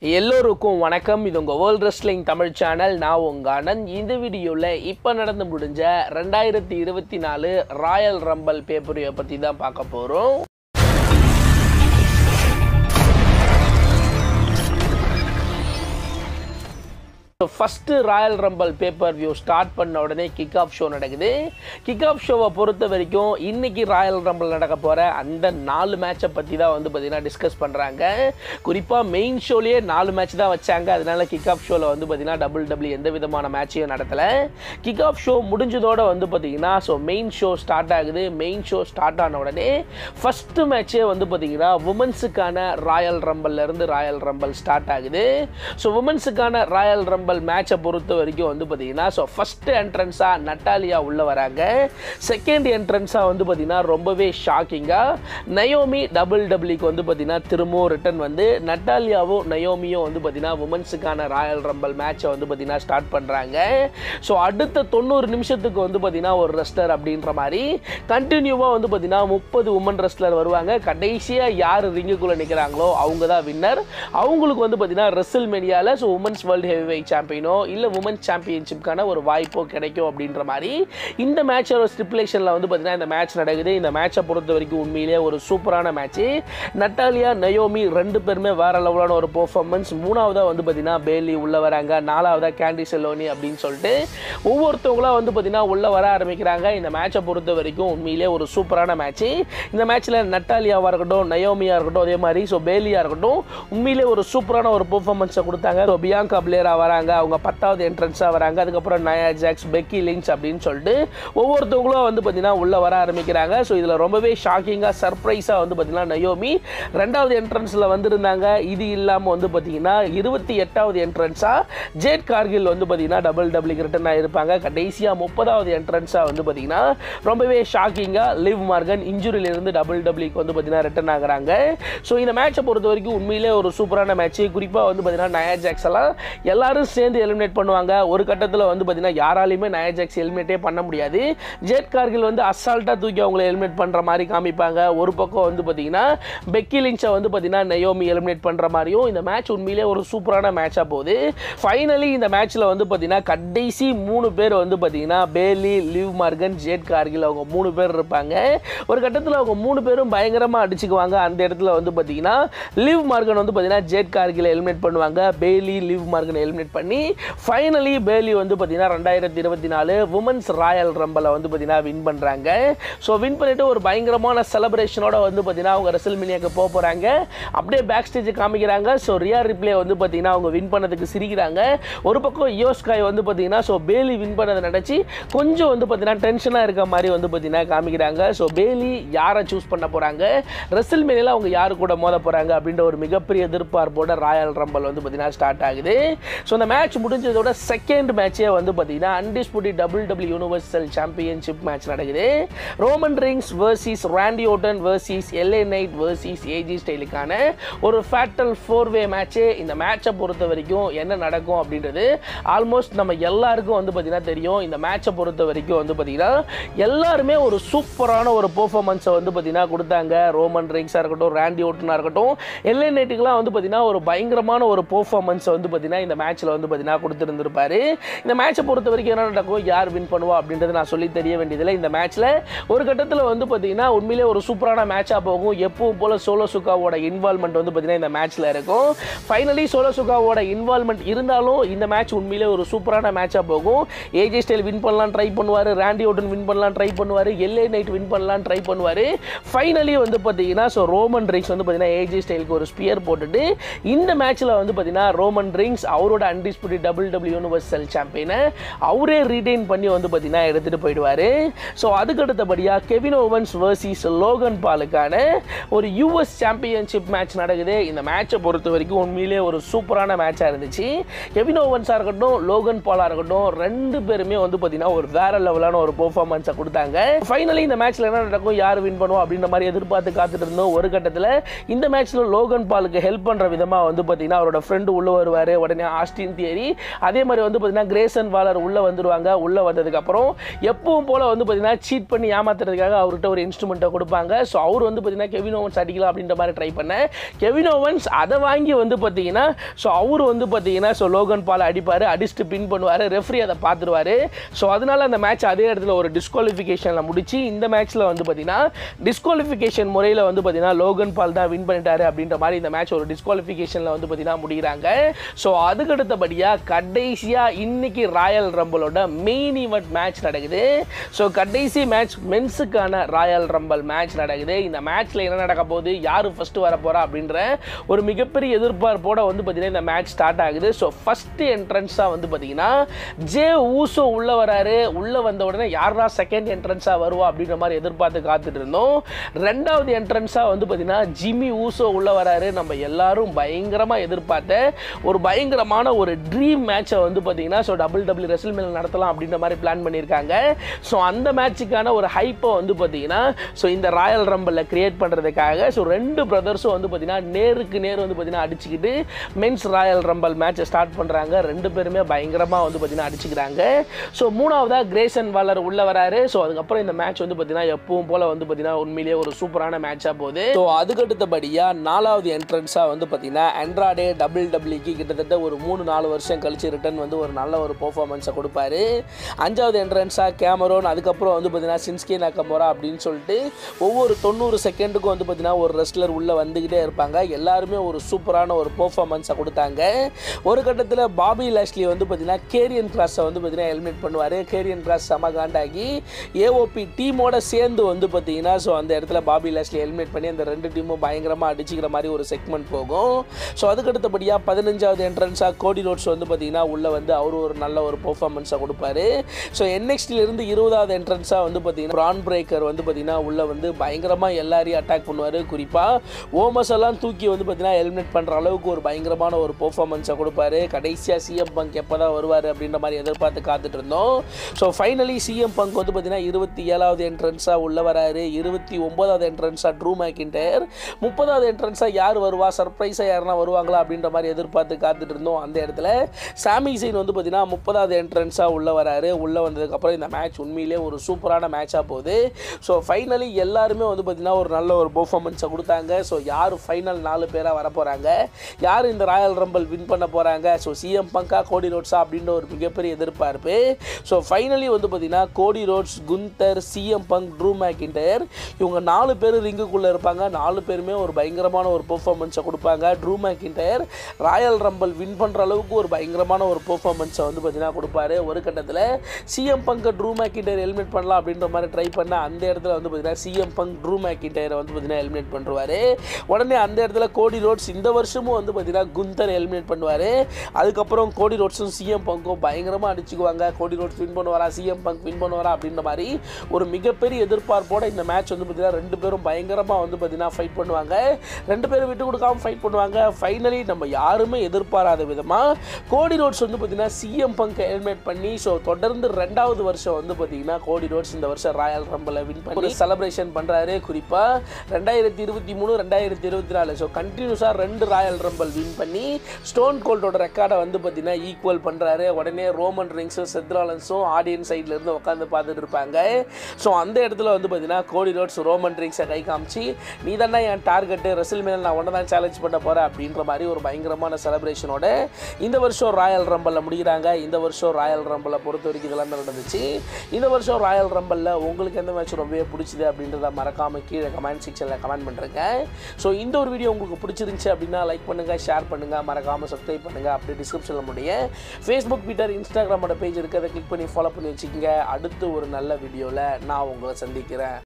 எல்லோருக்கும் வணக்கம் இது உங்கள் வேர்ல்ட் ரெஸ்லிங் தமிழ் சேனல் நான் உங்கள் ஆனந்த் இந்த வீடியோவில் இப்போ நடந்து முடிஞ்ச ரெண்டாயிரத்தி இருபத்தி நாலு ராயல் ரம்பல் பேப்பரியை பற்றி தான் பார்க்க போகிறோம் first royal rumble paper view start பண்ண உடனே கிக் ஆஃப் ஷோ நடக்குது கிக் ஆஃப் ஷோவை பொறுத்த வரைக்கும் இன்னைக்கு ராயல் ரம்பல் நடக்க போகிற அந்த நாலு மேட்சை பற்றி தான் வந்து பார்த்திங்கன்னா டிஸ்கஸ் பண்ணுறாங்க குறிப்பாக மெயின் ஷோலேயே நாலு மேட்ச் தான் வச்சாங்க அதனால கிக் ஆஃப் ஷோவில் வந்து பார்த்திங்கன்னா டபுள் டபுள் எந்த விதமான மேட்சையும் நடத்தலை கிக் ஆஃப் ஷோ முடிஞ்சதோட வந்து பார்த்திங்கன்னா ஸோ மெயின் ஷோ ஸ்டார்ட் ஆகுது மெயின் ஷோ ஸ்டார்ட் ஆன உடனே ஃபஸ்ட்டு மேட்ச்சே வந்து பார்த்திங்கன்னா உமன்ஸுக்கான ராயல் ரம்பல்லேருந்து ராயல் ரம்பல் ஸ்டார்ட் ஆகுது ஸோ உமன்ஸுக்கான ராயல் ரம்பல் மேட்சை பொறுத்த வரைக்கும் வந்து பார்த்தீங்கன்னா ஸோ ஃபஸ்ட்டு என்ட்ரன்ஸாக நட்டாலியா உள்ளே வராங்க செகண்ட் என்ட்ரன்ஸாக வந்து பார்த்தீங்கன்னா ரொம்பவே ஷாக்கிங்காக நயோமி டபுள் டபுள்யூக்கு வந்து பார்த்தீங்கன்னா திரும்பவும் ரிட்டர்ன் வந்து நட்டாலியாவும் நயோமியும் வந்து பார்த்தீங்கன்னா உமன்ஸுக்கான ராயல் ரம்பல் மேட்சை வந்து பார்த்தீங்கன்னா ஸ்டார்ட் பண்ணுறாங்க ஸோ அடுத்த தொண்ணூறு நிமிஷத்துக்கு வந்து பார்த்தீங்கன்னா ஒரு ரெஸ்லர் அப்படின்ற மாதிரி கண்டினியூவாக வந்து பார்த்தீங்கன்னா முப்பது உமன் ரெஸ்லர் வருவாங்க கடைசியாக யார் ரிங்குக்குள்ளே நிற்கிறாங்களோ அவங்க தான் வின்னர் அவங்களுக்கு வந்து பார்த்தீங்கன்னா ரெசில் மீடியாவில் so women's world heavy weight சாம்பியனோ இல்லை உமன்ஸ் சாம்பியன்ஷிப்கான ஒரு வாய்ப்போ கிடைக்கும் அப்படின்ற மாதிரி இந்த மேட்சோட ஸ்டிப்புலேஷனில் வந்து பார்த்தீங்கன்னா இந்த மேட்ச் நடக்குது இந்த மேட்சை பொறுத்த வரைக்கும் உண்மையிலே ஒரு சூப்பரான மேட்ச்சு நட்டாலியா நயோமி ரெண்டு பேருமே வேற லெவலான ஒரு பெர்ஃபார்மன்ஸ் மூணாவதாக வந்து பார்த்தீங்கன்னா பேலி உள்ளே வராங்க நாலாவதாக கேண்டி செலோனி அப்படின்னு சொல்லிட்டு ஒவ்வொருத்தவங்களாம் வந்து பார்த்தீங்கன்னா உள்ளே வர ஆரம்பிக்கிறாங்க இந்த மேட்சை பொறுத்த வரைக்கும் உண்மையிலே ஒரு சூப்பரான மேட்ச்சு இந்த மேட்ச்சில் நட்டாலியாவாக இருக்கட்டும் நயோமியாக இருக்கட்டும் அதே மாதிரி ஸோ பேலியாக இருக்கட்டும் உண்மையிலே ஒரு சூப்பரான ஒரு பெர்ஃபார்மன்ஸை கொடுத்தாங்க ஸோ பியாங்கா பிளேரா வராங்க அவங்க பத்தாவது என்ட்ரன்ஸாக வராங்க அதுக்கப்புறம் நயா ஜாக்ஸ் பெக்கி லிங்க்ஸ் அப்படின்னு சொல்லிட்டு ஒவ்வொருத்தவங்களும் வந்து பார்த்தீங்கன்னா உள்ளே வர ஆரம்பிக்கிறாங்க ஸோ இதில் ரொம்பவே ஷாக்கிங்காக சர்ப்ரைஸாக வந்து பார்த்தீங்கன்னா நயோமி ரெண்டாவது என்ட்ரன்ஸில் வந்திருந்தாங்க இது இல்லாமல் வந்து பார்த்தீங்கன்னா இருபத்தி எட்டாவது என்ட்ரன்ஸாக ஜேட் கார்கில் வந்து பார்த்தீங்கன்னா டபுள் டபுள்க்கு ரிட்டன் ஆகிருப்பாங்க கடைசியாக முப்பதாவது என்ட்ரன்ஸாக வந்து பார்த்தீங்கன்னா ரொம்பவே ஷாக்கிங்காக லிவ் மார்கன் இன்ஜுரியிலிருந்து டபுள் டபுள்க்கு வந்து பார்த்தீங்கன்னா ரிட்டன் ஆகுறாங்க ஸோ இந்த மேட்சை பொறுத்த வரைக்கும் உண்மையிலே ஒரு சூப்பரான மேட்ச் குறிப்பாக வந்து பார்த்தீங்கன்னா நயா ஜாக்ஸ் எல்லாம் எல்லாரும் சேர்ந்து எலிமினேட் பண்ணுவாங்க ஒரு கட்டத்தில் வந்து பார்த்தீங்கன்னா யாராலையுமே நயா ஜாக்ஸ் எலிமினேட்டே பண்ண முடியாது ஜேட் கார்கில் வந்து அசால்ட்டாக தூக்கி அவங்களை எலிமினேட் பண்ணுற மாதிரி காமிப்பாங்க ஒரு பக்கம் வந்து பார்த்தீங்கன்னா பெக்கி லிங்ஸை வந்து பார்த்தீங்கன்னா நயோமி எலிமினேட் பண்ணுற மாதிரியும் இந்த மேட்ச் உண்மையிலே ஒரு சூப்பரான மேட்சாக போகுது ஃபைனலி இந்த மேட்ச்சில் வந்து பார்த்தீங்கன்னா கடைசி மூணு பேர் வந்து பார்த்தீங்கன்னா Bayley Liv Morgan Jade Cargill அவங்க மூணு பேர் இருப்பாங்க ஒரு கட்டத்தில் அவங்க மூணு பேரும் பயங்கரமாக அடிச்சுக்குவாங்க அந்த இடத்துல வந்து பார்த்தீங்கன்னா லிவ் மார்கன் வந்து பார்த்தீங்கன்னா ஜேட் கார்கில் எலிமினேட் பண்ணுவாங்க பேலி லிவ் மார்கன் எலிமினேட் பண்ணி ஃபைனலி பேலி வந்து பார்த்தீங்கன்னா ரெண்டாயிரத்தி இருபத்தி நாலு உமன்ஸ் ராயல் ரம்பலை வந்து பார்த்தீங்கன்னா வின் பண்ணுறாங்க ஸோ வின் பண்ணிட்டு ஒரு பயங்கரமான செலிப்ரேஷனோட வந்து பார்த்தீங்கன்னா அவங்க ரெசல் மினியாக்கு போக போகிறாங்க அப்படியே பேக் ஸ்டேஜ் காமிக்கிறாங்க ஸோ ரியா ரிப்ளே வந்து பார்த்தீங்கன்னா அவங்க வின் பண்ணதுக்கு சிரிக்கிறாங்க ஒரு பக்கம் யோஸ்காய் வந்து பார்த்தீங்கன்னா ஸோ பேலி வின் பண்ணதை நினச்சி கொஞ்சம் வந்து பார்த்தீங்கன்னா டென்ஷனாக இருக்க மாதிரி வந்து பார்த்தீங்கன்னா காமிக்கிறாங்க ஸோ பேலி யாரை சூஸ் பண்ண போகிறாங்க ரெசல் மேனியில் அவங்க யாரு கூட மோத போகிறாங்க அப்படின்ற ஒரு மிகப்பெரிய எதிர்பார்ப்போட ராயல் ரம்பல் வந்து பார்த்தீங்கன்னா ஸ்டார்ட் ஆகுது ஸோ அந்த மேட்ச் முடிஞ்சதோட செகண்ட் மேட்சே வந்து பார்த்தீங்கன்னா undisputed double double universal championship match நடக்குது Roman Reigns versus Randy Orton versus LA Knight versus AJ ஸ்டைலுக்கான ஒரு ஃபேட்டல் ஃபோர் வே மேட்ச்சு இந்த மேட்சை பொறுத்த வரைக்கும் என்ன நடக்கும் அப்படின்றது ஆல்மோஸ்ட் நம்ம எல்லாருக்கும் வந்து பார்த்தீங்கன்னா தெரியும் இந்த மேட்சை பொறுத்த வரைக்கும் வந்து பார்த்தீங்கன்னா எல்லாருமே ஒரு சூப்பரான ஒரு பெர்ஃபார்மன்ஸை வந்து பார்த்தீங்கன்னா கொடுத்தாங்க ரோமன் ரிங்ஸாக இருக்கட்டும் ராண்டி ஓட்டனாக இருக்கட்டும் எல்ஏ நைட்டுக்கெலாம் வந்து பார்த்தீங்கன்னா ஒரு பயங்கரமான ஒரு பெர்ஃபார்மன்ஸை வந்து பார்த்தீங்கன்னா இந்த மேட்ச்சில் வந்து பார்த்தீங்கன்னா கொடுத்துருந்துருப்பாரு இந்த மேட்சை பொறுத்த வரைக்கும் என்ன நடக்கும் யார் வின் பண்ணுவா அப்படின்றது நான் சொல்லி தெரிய வேண்டியதில்லை இந்த மேட்ச்சில் ஒரு கட்டத்தில் வந்து பார்த்தீங்கன்னா உண்மையிலே ஒரு சூப்பரான மேட்சாக போகும் எப்பவும் போல் சோலோ சுகாவோட இன்வால்மெண்ட் வந்து பார்த்தீங்கன்னா இந்த மேட்ச்சில் இருக்கும் ஃபைனலி சோலோ சுகாவோட இன்வால்மெண்ட் இருந்தாலும் இந்த மேட்ச் உண்மையிலே ஒரு சூப்பரான மேட்சாக போகும் ஏஜே ஸ்டைல் வின் பண்ணலாம் ட்ரை பண்ணுவார் ராண்டி ஓட்டன் வின் பண்ணலாம் ட்ரை பண்ணுவார் எல்ஏ நைட் வின் பண்ணலாம் ட்ரை பண்ணுவார் ஃபைனலி வந்து பார்த்தீங்கன்னா ஸோ ரோமன் ரிங்ஸ் வந்து பார்த்தீங்கன்னா ஏஜே ஸ்டைலுக்கு ஒரு ஸ்பியர் போட்டுட்டு இந்த மேட்ச்சில் வந்து பார்த்தீங்கன்னா ரோமன் ரிங்ஸ் அவரோட அன்டிஸ்பியூட்டி டபுள் டபுள் யூனிவர்சல் சாம்பியனை அவரே ரீடைன் பண்ணி வந்து பார்த்தீங்கன்னா எடுத்துகிட்டு போயிடுவார் ஸோ அதுக்கு அடுத்தபடியாக கெவின் ஓவன்ஸ் வர்சஸ் லோகன் பாலுக்கான ஒரு யூஎஸ் சாம்பியன்ஷிப் மேட்ச் நடக்குது இந்த மேட்சை பொறுத்த வரைக்கும் உண்மையிலே ஒரு சூப்பரான மேட்சாக இருந்துச்சு கெவின் ஓவன்ஸாக இருக்கட்டும் லோகன் பாலாக இருக்கட்டும் ரெண்டு பேருமே வந்து பார்த்தீங்கன்னா ஒரு வேற லெவலான ஒரு பெர்ஃபார்மன்ஸை கொடுத்தாங்க ஃபைனலி இந்த மேட்ச்சில் என்ன நடக்கும் யார் வின் பண்ணுவோம் அப்படின்ற மாதிரி எதிர்பார்த்து காத்துட்டு இருந்தோம் ஒரு கட்டத்தில் இந்த மேட்ச்சில் லோகன் பாலுக்கு ஹெல்ப் பண்ணுற விதமாக வந்து பார்த்தீங்கன்னா அவரோட ஃப்ரெண்டு உள்ளே வருவார் உடனே ஆஸ்டின் தியரி அதே மாதிரி வந்து பார்த்தீங்கன்னா கிரேசன் வாலர் உள்ளே வந்துடுவாங்க உள்ளே வந்ததுக்கப்புறம் எப்பவும் போல் வந்து பார்த்தீங்கன்னா சீட் பண்ணி ஏமாத்துறதுக்காக அவர்கிட்ட ஒரு இன்ஸ்ட்ருமெண்ட்டை கொடுப்பாங்க ஸோ அவர் வந்து பார்த்தீங்கன்னா கெவின் ஓவன்ஸ் அடிக்கலாம் அப்படின்ற மாதிரி ட்ரை பண்ணேன் கெவின் ஓவன்ஸ் அதை வாங்கி வந்து பார்த்தீங்கன்னா ஸோ அவர் வந்து பார்த்தீங்கன்னா ஸோ லோகன் பால் அடிப்பார் அடிச்சுட்டு பின் பண்ணுவார் ரெஃப்ரி அதை பார்த்துருவாரு ஸோ அதனால அந்த மேட்ச் அதே இடத்துல ஒரு டிஸ்குவாலிஃபிகேஷனில் முடிச்சு இந்த மேட்ச்சில் வந்து பார்த்தீங்கன்னா டிஸ்குவாலிஃபிகேஷன் முறையில் வந்து பார்த்தீங்கன்னா லோகன் பால் தான் வின் பண்ணிட்டாரு அப்படின்ற மாதிரி இந்த மேட்ச் ஒரு டிஸ்குவாலிஃபிகேஷனில் வந்து பார்த்தீங்கன்னா முடிகிறாங்க ஸோ அதுக்கு அடுத்தபடியாக கடைசியாக இன்னைக்கு ராயல் ரம்பிளோட மெயின் ஈவெண்ட் மேட்ச் நடக்குது ஸோ கடைசி மேட்ச் மென்ஸுக்கான ராயல் ரம்பல் மேட்ச் நடக்குது இந்த மேட்ச்சில் என்ன நடக்க போகுது யார் ஃபஸ்ட்டு வர போகிறா அப்படின்ற ஒரு மிகப்பெரிய எதிர்பார்ப்போட வந்து பார்த்தீங்கன்னா இந்த மேட்ச் ஸ்டார்ட் ஆகுது ஸோ ஃபஸ்ட்டு என்ட்ரன்ஸாக வந்து பார்த்தீங்கன்னா ஜே ஊசோ உள்ளே வராரு உள்ளே வந்த உடனே யாரா செகண்ட் என்ட்ரன்ஸாக வருவா அப்படின்ற மாதிரி எதிர்பார்த்து காத்துட்டு இருந்தோம் ரெண்டாவது என்ட்ரன்ஸாக வந்து பார்த்தீங்கன்னா ஜிம்மி ஊசோ உள்ளே வராரு நம்ம எல்லாரும் பயங்கரமாக எதிர்பார்த்த ஒரு பயங்கரமான ஒரு ட்ரீம் மேட்சை வந்து பார்த்தீங்கன்னா ஸோ டபுள் டபுள் ரெசல் மேல் நடத்தலாம் அப்படின்ற மாதிரி பிளான் பண்ணியிருக்காங்க ஸோ அந்த மேட்சுக்கான ஒரு ஹைப்பை வந்து பார்த்தீங்கன்னா ஸோ இந்த ராயல் ரம்பிளில் கிரியேட் பண்ணுறதுக்காக ஸோ ரெண்டு பிரதர்ஸும் வந்து பார்த்தீங்கன்னா நேருக்கு நேர் வந்து பார்த்தீங்கன்னா அடிச்சுக்கிட்டு மென்ஸ் ராயல் ரம்பல் மேட்சை ஸ்டார்ட் பண்ணுறாங்க ரெண்டு பேருமே பயங்கரமாக வந்து பார்த்தீங்கன்னா அடிச்சுக்கிறாங்க ஸோ மூணாவதாக கிரேசன் வாலர் உள்ளே வராரு ஸோ அதுக்கப்புறம் இந்த மேட்ச் வந்து பார்த்தீங்கன்னா எப்பவும் போல் வந்து பார்த்தீங்கன்னா உண்மையிலேயே ஒரு சூப்பரான மேட்சாக போகுது ஸோ அதுக்கு அடுத்தபடியாக நாலாவது என்ட்ரன்ஸாக வந்து பார்த்தீங்கன்னா ஆண்ட்ராய்டே டபுள் டபிள்யூக்கு கிட்டத்தட்ட ஒரு மூணு நாலு வருஷம் கழிச்சு ரிட்டர்ன் வந்து ஒரு நல்ல ஒரு பெர்ஃபார்மன்ஸை கொடுப்பாரு அஞ்சாவது என்ட்ரன்ஸாக கேமரோன் அதுக்கப்புறம் வந்து பார்த்தீங்கன்னா சின்ஸ்கே நக்கமோரா அப்படின்னு சொல்லிட்டு ஒவ்வொரு தொண்ணூறு செகண்டுக்கும் வந்து பார்த்தீங்கன்னா ஒரு ரெஸ்லர் உள்ளே வந்துக்கிட்டே இருப்பாங்க எல்லாருமே ஒரு சூப்பரான ஒரு பெர்ஃபார்மன்ஸை கொடுத்தாங்க ஒரு கட்டத்தில் பாபி லாஸ்லி வந்து பார்த்தீங்கன்னா கேரியன் கிளாஸை வந்து பார்த்தீங்கன்னா எலிமினேட் பண்ணுவார் கேரியன் கிளாஸ் செம காண்டாகி ஏஓபி டீமோட சேர்ந்து வந்து பார்த்தீங்கன்னா ஸோ அந்த இடத்துல பாபி லாஸ்லி எலிமினேட் பண்ணி அந்த ரெண்டு டீமும் பயங்கரமாக அடிச்சுக்கிற மாதிரி ஒரு செக்மெண்ட் போகும் ஸோ அதுக்கு அடுத்தபடியாக பதினஞ்சாவது என்ட்ரன்ஸாக கோடி ரோட்ஸ் வந்து பார்த்தீங்கன்னா உள்ளே வந்து அவர் ஒரு நல்ல ஒரு பெர்ஃபார்மன்ஸை கொடுப்பாரு ஸோ இருந்து இருபதாவது என்ட்ரன்ஸாக வந்து பார்த்தீங்கன்னா பிரான் பிரேக்கர் வந்து பார்த்தீங்கன்னா உள்ளே வந்து பயங்கரமாக எல்லாரையும் அட்டாக் பண்ணுவார் குறிப்பாக ஓமஸ் எல்லாம் தூக்கி வந்து பார்த்தீங்கன்னா எலிமினேட் பண்ணுற அளவுக்கு ஒரு பயங்கரமான ஒரு பெர்ஃபார்மன்ஸை கொடுப்பாரு கடைசியாக சிஎம் பங்க் எப்போ தான் வருவார் அப்படின்ற மாதிரி எதிர்பார்த்து காத்துட்டு இருந்தோம் ஸோ ஃபைனலி சிஎம் பங்க் வந்து பார்த்தீங்கன்னா இருபத்தி ஏழாவது என்ட்ரன்ஸாக உள்ள வராரு இருபத்தி ஒன்பதாவது என்ட்ரன்ஸாக ட்ரூ மேக்கின்டர் முப்பதாவது என்ட்ரன்ஸாக யார் வருவா சர்ப்ரைஸாக யாருன்னா வருவாங்களா அப்படின்ற மாதிரி எதிர்பார்த்து காத்துட்டு இருந்தோம் அந்த இடத்துல சாமி சைன் வந்து பார்த்தீங்கன்னா முப்பதாவது என்ட்ரன்ஸாக உள்ளே வராரு உள்ளே வந்ததுக்கப்புறம் இந்த மேட்ச் உண்மையிலே ஒரு சூப்பரான மேட்சாக போகுது ஸோ ஃபைனலி எல்லாருமே வந்து பார்த்தீங்கன்னா ஒரு நல்ல ஒரு பெர்ஃபார்மன்ஸை கொடுத்தாங்க ஸோ யார் ஃபைனல் நாலு பேராக வர போகிறாங்க யார் இந்த ராயல் ரம்பல் வின் பண்ண போகிறாங்க ஸோ சிஎம் பங்கா கோடி ரோட்ஸா அப்படின்ற ஒரு மிகப்பெரிய எதிர்பார்ப்பு ஸோ ஃபைனலி வந்து பார்த்தீங்கன்னா Cody Rhodes Gunther CM Punk Drew McIntyre இவங்க நாலு பேர் ரிங்குக்குள்ளே இருப்பாங்க நாலு பேருமே ஒரு பயங்கரமான ஒரு பெர்ஃபார்மன்ஸை கொடுப்பாங்க Drew McIntyre royal rumble win பண்ணுற அளவுக்கு ஒரு பயங்கரமான ஒரு பெர்ஃபார்மன்ஸை வந்து பார்த்தீங்கன்னா கொடுப்பாரு ஒரு கட்டத்தில் சிஎம் பங்கை ட்ரூ மேக்கிண்டர் எலிமினேட் பண்ணலாம் அப்படின்ற மாதிரி ட்ரை பண்ண அந்த இடத்துல வந்து பார்த்தீங்கன்னா சிஎம் பங்க் ட்ரூ மேக்கிண்டரை வந்து பார்த்தீங்கன்னா எலிமினேட் பண்ணுவார் உடனே அந்த இடத்துல கோடி ரோட்ஸ் இந்த வருஷமும் வந்து பார்த்தீங்கன்னா குந்தர் எலிமினேட் பண்ணுவார் அதுக்கப்புறம் கோடி ரோட்ஸும் சிஎம் பங்கும் பயங்கரமாக அடிச்சுக்குவாங்க கோடி ரோட்ஸ் வின் பண்ணுவாரா சிஎம் பங்க் வின் பண்ணுவாரா அப்படின்ற மாதிரி ஒரு மிகப்பெரிய எதிர்பார்ப்போட இந்த மேட்ச் வந்து பார்த்தீங்கன்னா ரெண்டு பேரும் பயங்கரமாக வந்து பார்த்தீங்கன்னா ஃபைட் பண்ணுவாங்க ரெண்டு பேரும் விட்டு கொடுக்காம ஃபைட் பண்ணுவாங்க ஃபைனலி நம்ம யாருமே எதிர்பாராத விதமாக கோடி ரோட்ஸ் வந்து பார்த்தீங்கன்னா சிஎம் பங்க் எலிமினேட் பண்ணி ஸோ தொடர்ந்து ரெண்டாவது வருஷம் வந்து பார்த்தீங்கன்னா கோடி ரோட்ஸ் இந்த வருஷம் ராயல் ரம்பில் வின் பண்ணி ஒரு செலிப்ரேஷன் பண்ணுறாரு குறிப்பாக ரெண்டாயிரத்தி இருபத்தி மூணு ரெண்டாயிரத்தி இருபத்தி நாலு ஸோ கண்டினியூஸாக ரெண்டு ராயல் ரம்பல் வின் பண்ணி ஸ்டோன் கோல்டோட ரெக்கார்டை வந்து பார்த்தீங்கன்னா ஈக்குவல் பண்ணுறாரு உடனே ரோமன் ரிங்ஸும் செத்ராலன்ஸும் ஆடியன்ஸ் சைடில் இருந்து உட்காந்து பார்த்துட்டு இருப்பாங்க ஸோ அந்த இடத்துல வந்து பார்த்தீங்கன்னா கோடி ரோட்ஸ் ரோமன் ரிங்ஸை கை காமிச்சு நீ தானே என் டார்கெட்டு ரெசில் மேல் நான் ஒன்றை தான் சேலஞ்ச் பண்ண போகிறேன் அப்படின்ற மாதிரி ஒரு பயங்கரமான செலிப்ரேஷனோட இந்த வருஷம் ராயல் ரம்பலில் முடிக்கிறாங்க இந்த வருஷம் ராயல் ரம்பலை பொறுத்த வரைக்கும் இதெல்லாம் நடந்துச்சு இந்த வருஷம் ராயல் ரம்பலில் உங்களுக்கு எந்த மேட்ச் ரொம்பவே பிடிச்சது அப்படின்றத மறக்காமல் கீழே கமெண்ட் செக்ஷனில் கமெண்ட் பண்ணுறேங்க ஸோ இந்த ஒரு வீடியோ உங்களுக்கு பிடிச்சிருந்துச்சு அப்படின்னா லைக் பண்ணுங்கள் ஷேர் பண்ணுங்கள் மறக்காமல் சப்ஸ்கிரைப் பண்ணுங்கள் அப்படியே டிஸ்கிரிப்ஷனில் முடிய ஃபேஸ்புக் ட்விட்டர் இன்ஸ்டாகிராமோட பேஜ் இருக்குது அதை கிளிக் பண்ணி ஃபாலோ பண்ணி வச்சுக்கோங்க அடுத்து ஒரு நல்ல வீடியோவில் நான் உங்களை சந்திக்கிறேன்